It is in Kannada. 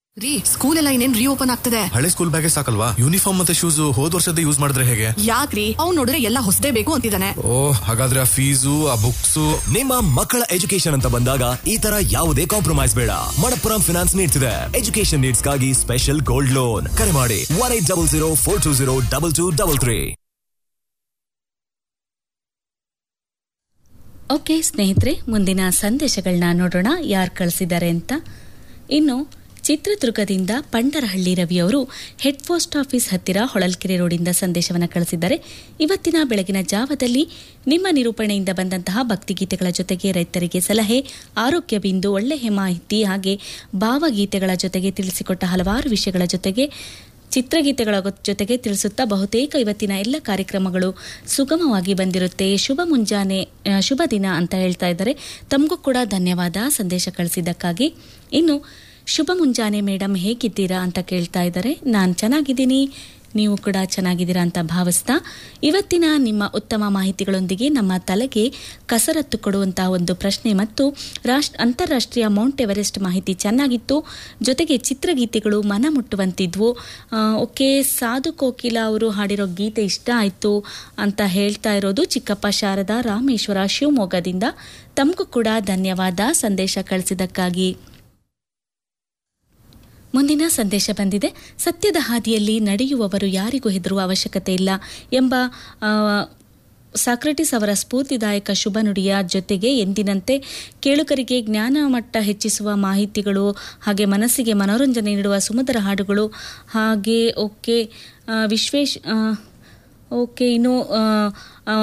ರೀ ಸ್ಕೂಲ್ ಎಲ್ಲ ಇನ್ನೇನ್ ರೀಓಪನ್ ಆಗ್ತದೆ ಹಳೆ ಸ್ಕೂಲ್ ಬ್ಯಾಗೇ ಸಾಕಲ್ವಾ ಯೂನಿಫಾರ್ಮ್ ಮತ್ತೆ ಶೂಸ್ ಹೋದ್ ವರ್ಷದ ಯೂಸ್ ಮಾಡಿದ್ರೆ ಹೇಗೆ ಯಾಕ್ರಿ ಅವ್ನ್ ನೋಡಿದ್ರೆ ಎಲ್ಲ ಹೊಸದೇ ಬೇಕು ಅಂತಿದ್ದಾನೆ ಓ ಹಾಗಾದ್ರೆ ಆ ಫೀಸು ಆ ಬುಕ್ಸ್ ನಿಮ್ಮ ಮಕ್ಕಳ ಎಜುಕೇಶನ್ ಅಂತ ಬಂದಾಗ ಈ ತರ ಯಾವುದೇ ಕಾಂಪ್ರಮೈಸ್ ಬೇಡ ಮಣಪ್ಪುರಂ ಫಿನಾನ್ಸ್ ನೀಡ್ತಿದೆ ಎಜುಕೇಶನ್ ನೀಡ್ಸ್ಗಾಗಿ ಸ್ಪೆಷಲ್ ಗೋಲ್ಡ್ ಲೋನ್ ಕರೆ ಮಾಡಿ one eight double zero four two zero double two double three okay ಸ್ನೇಹಿತರೆ ಮುಂದಿನ ಸಂದೇಶಗಳನ್ನ ನೋಡೋಣ ಯಾರು ಕಳಿಸಿದ್ದಾರೆ ಅಂತ ಇನ್ನು ಚಿತ್ರದುರ್ಗದಿಂದ ಪಂಡರಹಳ್ಳಿ ರವಿಯವರು ಹೆಡ್ ಪೋಸ್ಟ್ ಆಫೀಸ್ ಹತ್ತಿರ ಹೊಳಲ್ಕೆರೆ ರೋಡಿಂದ ಸಂದೇಶವನ್ನು ಕಳಿಸಿದ್ದಾರೆ ಇವತ್ತಿನ ಬೆಳಗಿನ ಜಾವದಲ್ಲಿ ನಿಮ್ಮ ನಿರೂಪಣೆಯಿಂದ ಬಂದಂತಹ ಭಕ್ತಿಗೀತೆಗಳ ಜೊತೆಗೆ ರೈತರಿಗೆ ಸಲಹೆ ಆರೋಗ್ಯ ಬಿಂದು ಒಳ್ಳೆಯ ಮಾಹಿತಿ ಹಾಗೆ ಭಾವಗೀತೆಗಳ ಜೊತೆಗೆ ತಿಳಿಸಿಕೊಟ್ಟ ಹಲವಾರು ವಿಷಯಗಳ ಜೊತೆಗೆ ಚಿತ್ರಗೀತೆಗಳ ಜೊತೆಗೆ ತಿಳಿಸುತ್ತಾ ಬಹುತೇಕ ಇವತ್ತಿನ ಎಲ್ಲ ಕಾರ್ಯಕ್ರಮಗಳು ಸುಗಮವಾಗಿ ಬಂದಿರುತ್ತೆ ಶುಭ ಮುಂಜಾನೆ ಆ, ಶುಭ ದಿನ ಅಂತ ಹೇಳ್ತಾ ಇದ್ದಾರೆ ತಮಗೂ ಕೂಡ ಧನ್ಯವಾದ ಸಂದೇಶ ಕಳಿಸಿದ್ದಕ್ಕಾಗಿ ಇನ್ನು ಶುಭ ಮುಂಜಾನೆ ಮೇಡಮ್ ಹೇಗಿದ್ದೀರಾ ಅಂತ ಕೇಳ್ತಾ ಇದ್ದಾರೆ ನಾನು ಚೆನ್ನಾಗಿದ್ದೀನಿ ನೀವು ಕೂಡ ಚೆನ್ನಾಗಿದ್ದೀರಾ ಅಂತ ಭಾವಿಸ್ತಾ ಇವತ್ತಿನ ನಿಮ್ಮ ಉತ್ತಮ ಮಾಹಿತಿಗಳೊಂದಿಗೆ ನಮ್ಮ ತಲೆಗೆ ಕಸರತ್ತು ಕೊಡುವಂತಹ ಒಂದು ಪ್ರಶ್ನೆ ಮತ್ತು ರಾಷ್ಟ್ರ ಅಂತಾರಾಷ್ಟ್ರೀಯ ಮೌಂಟ್ ಎವರೆಸ್ಟ್ ಮಾಹಿತಿ ಚೆನ್ನಾಗಿತ್ತು ಜೊತೆಗೆ ಚಿತ್ರಗೀತೆಗಳು ಮನ ಮುಟ್ಟುವಂತಿದ್ವು ಆ, ಓಕೆ ಸಾಧು ಕೋಕಿಲ ಅವರು ಹಾಡಿರೋ ಗೀತೆ ಇಷ್ಟ ಆಯಿತು ಅಂತ ಹೇಳ್ತಾ ಇರೋದು ಚಿಕ್ಕಪ್ಪ ಶಾರದಾ ರಾಮೇಶ್ವರ ಶಿವಮೊಗ್ಗದಿಂದ ತಮಗೂ ಕೂಡ ಧನ್ಯವಾದ ಸಂದೇಶ ಕಳಿಸಿದ್ದಕ್ಕಾಗಿ ಮುಂದಿನ ಸಂದೇಶ ಬಂದಿದೆ ಸತ್ಯದ ಹಾದಿಯಲ್ಲಿ ನಡೆಯುವವರು ಯಾರಿಗೂ ಹೆದರುವ ಅವಶ್ಯಕತೆ ಇಲ್ಲ ಎಂಬ ಆ, ಸಾಕ್ರೆಟಿಸ್ ಅವರ ಸ್ಫೂರ್ತಿದಾಯಕ ಶುಭ ನುಡಿಯ ಜೊತೆಗೆ ಎಂದಿನಂತೆ ಕೇಳುಗರಿಗೆ ಜ್ಞಾನ ಮಟ್ಟ ಹೆಚ್ಚಿಸುವ ಮಾಹಿತಿಗಳು ಹಾಗೆ ಮನಸ್ಸಿಗೆ ಮನೋರಂಜನೆ ನೀಡುವ ಸುಮಧುರ ಹಾಡುಗಳು ಹಾಗೆ ಓಕೆ ಆ, ವಿಶ್ವೇಶ್ ಆ, ಓಕೆ ಇನ್ನು ಆ, ಆ,